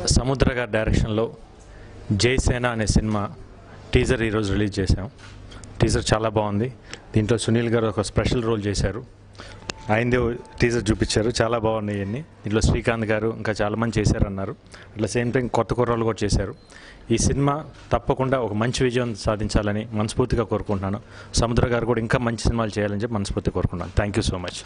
సముద్ర గారి డైరెక్షన్లో జైసేన అనే సినిమా టీజర్ ఈరోజు రిలీజ్ చేశాం టీజర్ చాలా బాగుంది దీంట్లో సునీల్ గారు ఒక స్పెషల్ రోల్ చేశారు ఆయనదే టీజర్ చూపించారు చాలా బాగున్నాయి అన్ని దీంట్లో శ్రీకాంత్ గారు ఇంకా చాలామంది చేశారన్నారు అట్లా సేమ్ టైం కొత్త కుర్రాళ్ళు కూడా చేశారు ఈ సినిమా తప్పకుండా ఒక మంచి విజయం సాధించాలని మనస్ఫూర్తిగా కోరుకుంటున్నాను సముద్ర గారు కూడా ఇంకా మంచి సినిమాలు చేయాలని చెప్పి మనస్ఫూర్తిగా కోరుకుంటున్నాను థ్యాంక్ యూ సో మచ్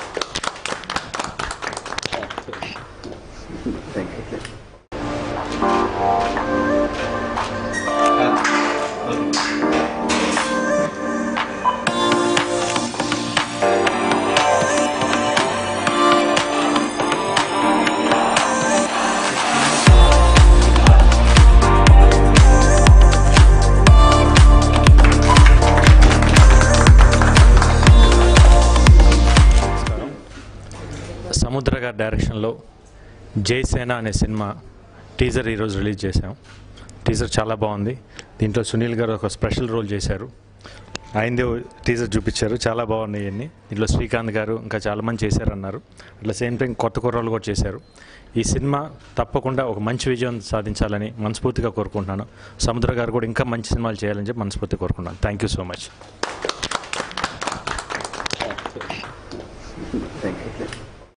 నమస్కారం సముద్ర గారి డైరెక్షన్లో జైసేన అనే సినిమా టీజర్ ఈరోజు రిలీజ్ చేశాం టీజర్ చాలా బాగుంది దీంట్లో సునీల్ గారు ఒక స్పెషల్ రోల్ చేశారు ఆయనదే టీజర్ చూపించారు చాలా బాగున్నాయి అన్ని దీంట్లో శ్రీకాంత్ గారు ఇంకా చాలామంది చేశారన్నారు అట్లా సేమ్ టైం కొత్త కుర్రాళ్ళు కూడా చేశారు ఈ సినిమా తప్పకుండా ఒక మంచి విజయం సాధించాలని మనస్ఫూర్తిగా కోరుకుంటున్నాను సముద్ర గారు కూడా ఇంకా మంచి సినిమాలు చేయాలని చెప్పి మనస్ఫూర్తిగా కోరుకుంటున్నాను థ్యాంక్ యూ సో మచ్